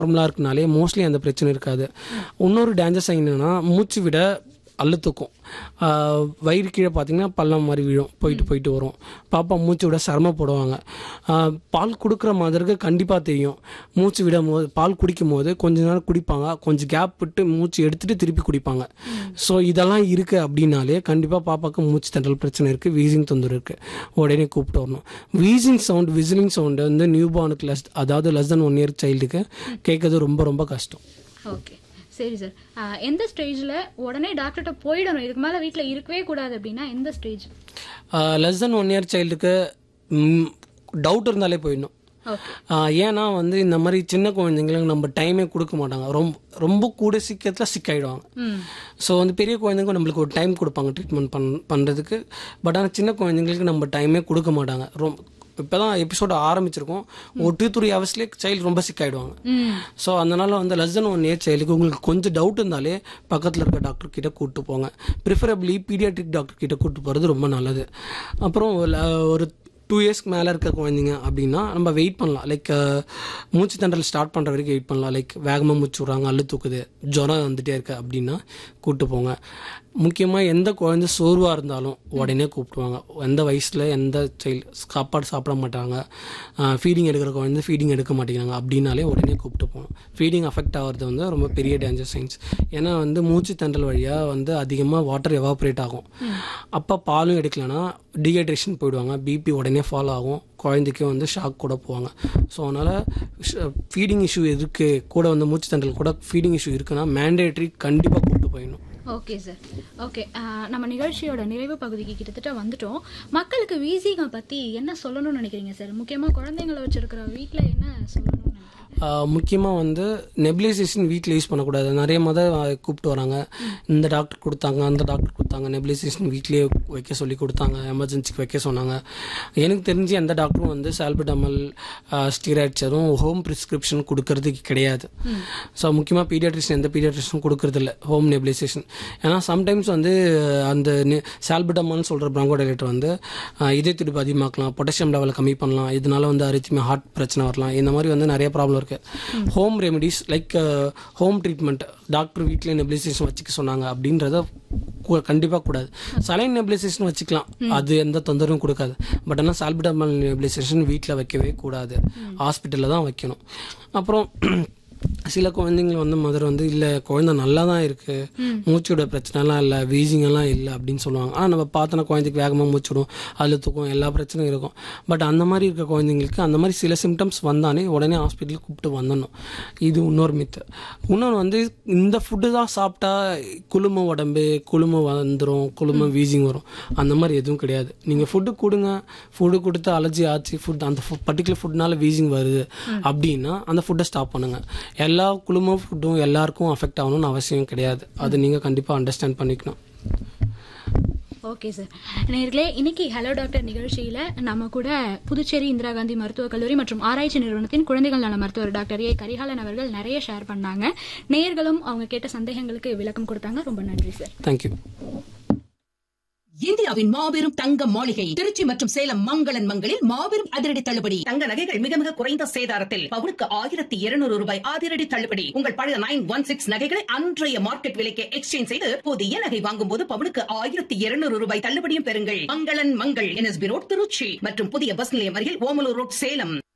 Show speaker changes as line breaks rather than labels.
நார்மலாக இருக்குனாலே மோஸ்ட்லி அந்த பிரச்சனை இருக்காது இன்னொரு டேஞ்சர் சைன் என்னன்னா மூச்சு விட அழுத்துக்கும் ஆஹ் வயிறு கீழே பார்த்தீங்கன்னா பள்ளம் மாதிரி விழும் போயிட்டு போயிட்டு வரும் பாப்பா மூச்சு விட சிரமப்படுவாங்க ஆஹ் பால் கொடுக்குற மாதிரிக்கு கண்டிப்பாக தெரியும் மூச்சு விடும் போது பால் குடிக்கும் போது கொஞ்ச நேரம் குடிப்பாங்க கொஞ்சம் கேப் விட்டு மூச்சு எடுத்துட்டு திருப்பி குடிப்பாங்க ஸோ இதெல்லாம் இருக்குது அப்படின்னாலே கண்டிப்பாக பாப்பாவுக்கு மூச்சு தண்டல் பிரச்சனை இருக்குது வீசிங் தொந்தரவு இருக்குது உடனே கூப்பிட்டு வரணும் வீசிங் சவுண்ட் விசிலிங் சவுண்டு வந்து நியூ பார்னுக்கு லெஸ் அதாவது லெஸ் தென் ஒன் இயர் சைல்டுக்கு கேட்கறது ரொம்ப ரொம்ப கஷ்டம்
ஓகே சரி சார் ஆஹ் எந்த ஸ்டேஜில் உடனே டாக்டர்கிட்ட போயிடணும் இதுக்கு மேலே வீட்டில் இருக்கவே கூடாது அப்படின்னா எந்த stage
less than one year சைல்டுக்கு டவுட் இருந்தாலே போயிடணும்
ஓகே
ஆஹ் ஏன்னா வந்து இந்த மாதிரி சின்ன குழந்தைங்களுக்கு நம்ம டைமே கொடுக்க மாட்டாங்க ரொம்ப ரொம்ப கூட சீக்கிரத்தில் சிக்காயிடுவாங்க
ம்
ஸோ வந்து பெரிய குழந்தைங்க நம்மளுக்கு ஒரு டைம் கொடுப்பாங்க ட்ரீட்மெண்ட் பண் பண்ணுறதுக்கு பட் ஆனால் சின்ன குழந்தைங்களுக்கு நம்ம டைமே கொடுக்க மாட்டாங்க ரொம்ப இப்போ தான் எபிசோட் ஆரம்பிச்சிருக்கோம் ஒரு டூ த்ரீ ஹவர்ஸ்லேயே சைல்டு ரொம்ப சிக்காயிடுவாங்க
ம்
ஸோ அதனால வந்து லெஸ் தென் ஒன் இயர் சைல்டுக்கு உங்களுக்கு கொஞ்சம் டவுட் இருந்தாலே பக்கத்தில் இருக்க டாக்டர் கிட்ட கூப்பிட்டு போங்க ப்ரிஃபரபிளி பீடியாட்ரிக் டாக்டர் கிட்ட கூப்பிட்டு போகிறது ரொம்ப நல்லது அப்புறம் ல- ஒரு டூ இயர்ஸ்க்கு மேலே இருக்க குழந்தைங்க அப்படின்னா நம்ம வெயிட் பண்ணலாம் லைக் மூச்சு தண்டல் ஸ்டார்ட் பண்ணுற வரைக்கும் வெயிட் பண்ணலாம் லைக் வேகமாக மூச்சு விட்றாங்க அள்ளு தூக்குது ஜுரம் வந்துட்டே இருக்கு அப்படின்னா கூப்பிட்டு போங்க முக்கியமாக எந்த குழந்தை சோர்வாக இருந்தாலும் உடனே கூப்பிடுவாங்க எந்த வயசில் எந்த சைல்டு சாப்பாடு சாப்பிட மாட்டாங்க ஃபீடிங் எடுக்கிற குழந்தை ஃபீடிங் எடுக்க மாட்டேங்கிறாங்க அப்படின்னாலே உடனே கூப்பிட்டு போகணும் ஃபீடிங் அஃபெக்ட் ஆகிறது வந்து ரொம்ப பெரிய டேஞ்சர் சைன்ஸ் ஏன்னா வந்து மூச்சு தண்டல் வழியாக வந்து அதிகமாக வாட்டர் எவாப்ரேட் ஆகும் அப்போ பாலும் எடுக்கலைன்னா டீஹைட்ரேஷன் போயிடுவாங்க பிபி உடனே ஃபாலோ ஆகும் குழந்தைக்கு வந்து ஷாக் கூட போவாங்க ஸோ அதனால் ஃபீடிங் இஷ்யூ இருக்குது கூட வந்து மூச்சு தண்டல் கூட ஃபீடிங் இஷ்யூ இருக்குன்னா மேண்டேட்ரி கண்டிப்பாக கூப்பிட்டு போயிடணும்
ஓகே சார் ஓகே நம்ம நிகழ்ச்சியோட நிறைவு பகுதிக்கு கிட்டத்தட்ட வந்துட்டோம் மக்களுக்கு வீசிங்க பற்றி என்ன சொல்லணும்னு நினைக்கிறீங்க சார் முக்கியமாக குழந்தைங்களை வச்சிருக்கிற வீட்டில் என்ன சொல்லணும்னு நினைக்கிறீங்க
முக்கியமாக வந்து நெபிலைசேஷன் வீட்டில் யூஸ் பண்ணக்கூடாது நிறைய மத கூப்பிட்டு வராங்க இந்த டாக்டர் கொடுத்தாங்க அந்த டாக்டர் கொடுத்தாங்க நெபிலைசேஷன் வீட்லேயே வைக்க சொல்லி கொடுத்தாங்க எமர்ஜென்சிக்கு வைக்க சொன்னாங்க எனக்கு தெரிஞ்சு எந்த டாக்டரும் வந்து சால்பிடமல் ஸ்டீராய்ட்ஸ் எதுவும் ஹோம் ப்ரிஸ்கிரிப்ஷன் கொடுக்கறதுக்கு கிடையாது ஸோ முக்கியமாக பீடியாட்ரிஷன் எந்த பீடியாட்ரிஷனும் கொடுக்கறதில்ல ஹோம் நெபிலைசேஷன் ஏன்னா சம்டைம்ஸ் வந்து அந்த சால்பிடமால்னு சொல்கிற பிராங்கோடைலேட்டர் வந்து அஹ், இதய துடிப்பு அதிகமாக்கலாம் பொட்டாசியம் லெவலை கம்மி பண்ணலாம் இதனால வந்து அரித்மியா ஹார்ட் பிரச்சனை வரலாம் இந்த மாதிரி வந்து நிறைய ப்ராப்ளம் இருக்கு home remedies like home treatment doctor வீட்டில் நெபிலைசேஷன் வச்சுக்க சொன்னாங்க அப்படின்றத கு- கண்டிப்பா கூடாது சலைன் நெபிலைசேஷன் வச்சுக்கலாம் அது எந்த தொந்தரவும் கொடுக்காது பட் ஆனால் சால்பிடமல் நெபிலைசேஷன் வீட்டில் வைக்கவே கூடாது ஹாஸ்பிட்டலில் தான் வைக்கணும் அப்புறம் சில குழந்தைங்க வந்து மதர் வந்து இல்லை குழந்தை நல்லா தான் இருக்கு மூச்சோட பிரச்சனைலாம் இல்லை வீசிங் எல்லாம் இல்லை அப்படின்னு சொல்லுவாங்க ஆனால் நம்ம பார்த்தோன்னா குழந்தைக்கு வேகமாக மூச்சுடும் அதில் தூக்கம் எல்லா பிரச்சனையும் இருக்கும் பட் அந்த மாதிரி இருக்க குழந்தைங்களுக்கு அந்த மாதிரி சில சிம்டம்ஸ் வந்தாலே உடனே ஹாஸ்பிட்டலுக்கு கூப்பிட்டு வந்துடணும் இது இன்னொரு மித்து இன்னொன்று வந்து இந்த ஃபுட்டு தான் சாப்பிட்டா குளும உடம்பு குளும வந்துடும் குளும வீசிங் வரும் அந்த மாதிரி எதுவும் கிடையாது நீங்கள் ஃபுட்டு கொடுங்க ஃபுட்டு கொடுத்து அலர்ஜி ஆச்சு ஃபுட் அந்த பர்டிகுலர் ஃபுட்னால வீசிங் வருது அப்படின்னா அந்த ஃபுட்டை ஸ்டாப் பண்ணுங்க எல்லா குளும ஃபுட்டும் எல்லாருக்கும் அஃபெக்ட் ஆகணும்னு அவசியம் கிடையாது அது நீங்கள் கண்டிப்பாக அண்டர்ஸ்டாண்ட் பண்ணிக்கணும்
ஓகே சார் நேர்களே இன்னைக்கு ஹலோ டாக்டர் நிகழ்ச்சியில நம்ம கூட புதுச்சேரி இந்திரா காந்தி மருத்துவக் கல்லூரி மற்றும் ஆராய்ச்சி நிறுவனத்தின் குழந்தைகள் நல மருத்துவர் டாக்டர் ஏ கரிகாலன் அவர்கள் நிறைய ஷேர் பண்ணாங்க நேயர்களும் அவங்க கேட்ட சந்தேகங்களுக்கு விளக்கம் கொடுத்தாங்க ரொம்ப நன்றி சார்
தேங்க்யூ
இந்தியாவின் மாபெரும் தங்க மாளிகை திருச்சி மற்றும் சேலம் மங்களன் மங்களில் மாபெரும் அதிரடி தள்ளுபடி தங்க நகைகள் மிக மிக குறைந்த சேதாரத்தில் பவுனுக்கு ஆயிரத்தி இருநூறு ரூபாய் அதிரடி தள்ளுபடி உங்கள் பழைய நைன் ஒன் சிக்ஸ் நகைகளை அன்றைய மார்க்கெட் விலைக்கு எக்ஸ்சேஞ்ச் செய்து புதிய நகை வாங்கும் போது பவுனுக்கு ஆயிரத்தி இருநூறு ரூபாய் தள்ளுபடியும் பெறுங்கள் மங்களன் மங்கள் என்எஸ்பி ரோட் திருச்சி மற்றும் புதிய பஸ் நிலையம் அருகில் ஓமலூர் ரோட் சேலம்